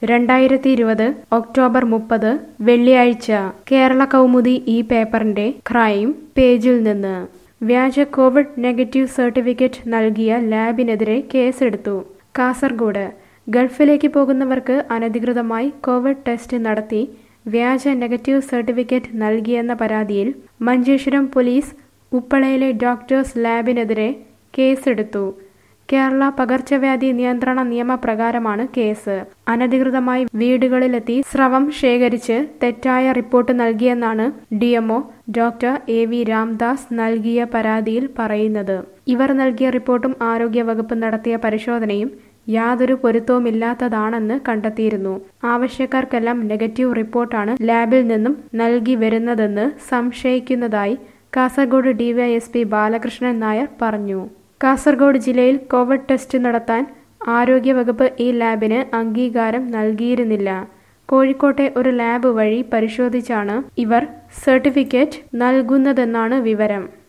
രണ്ടായിരത്തി ഇരുപത് ഒക്ടോബർ മുപ്പത് വെള്ളിയാഴ്ച കേരള കൗമുദി ഈ പേപ്പറിന്റെ ക്രൈം പേജിൽ നിന്ന് വ്യാജ കോവിഡ് നെഗറ്റീവ് സർട്ടിഫിക്കറ്റ് നൽകിയ ലാബിനെതിരെ കേസെടുത്തു കാസർഗോഡ് ഗൾഫിലേക്ക് പോകുന്നവർക്ക് അനധികൃതമായി കോവിഡ് ടെസ്റ്റ് നടത്തി വ്യാജ നെഗറ്റീവ് സർട്ടിഫിക്കറ്റ് നൽകിയെന്ന പരാതിയിൽ മഞ്ചേശ്വരം പോലീസ് ഉപ്പളയിലെ ഡോക്ടേഴ്സ് ലാബിനെതിരെ കേസെടുത്തു കേരള പകർച്ചവ്യാധി നിയന്ത്രണ നിയമപ്രകാരമാണ് കേസ് അനധികൃതമായി വീടുകളിലെത്തി സ്രവം ശേഖരിച്ച് തെറ്റായ റിപ്പോർട്ട് നൽകിയെന്നാണ് DMO doctor A V Ramdas നൽകിയ പരാതിയിൽ പറയുന്നത് ഇവർ നൽകിയ റിപ്പോർട്ടും ആരോഗ്യവകുപ്പ് നടത്തിയ പരിശോധനയും യാതൊരു പൊരുത്തവുമില്ലാത്തതാണെന്ന് കണ്ടെത്തിയിരുന്നു ആവശ്യക്കാർക്കെല്ലാം നെഗറ്റീവ് റിപ്പോർട്ടാണ് ലാബിൽ നിന്നും നൽകി വരുന്നതെന്ന് സംശയിക്കുന്നതായി കാസർഗോഡ് ഡിവൈഎസ്പി ബാലകൃഷ്ണൻ നായർ പറഞ്ഞു കാസർഗോഡ് ജില്ലയിൽ കോവിഡ് ടെസ്റ്റ് നടത്താൻ ആരോഗ്യവകുപ്പ് ഈ ലാബിന് അംഗീകാരം നൽകിയിരുന്നില്ല കോഴിക്കോട്ടെ ഒരു ലാബ് വഴി പരിശോധിച്ചാണ് ഇവർ സർട്ടിഫിക്കറ്റ് നൽകുന്നതെന്നാണ് വിവരം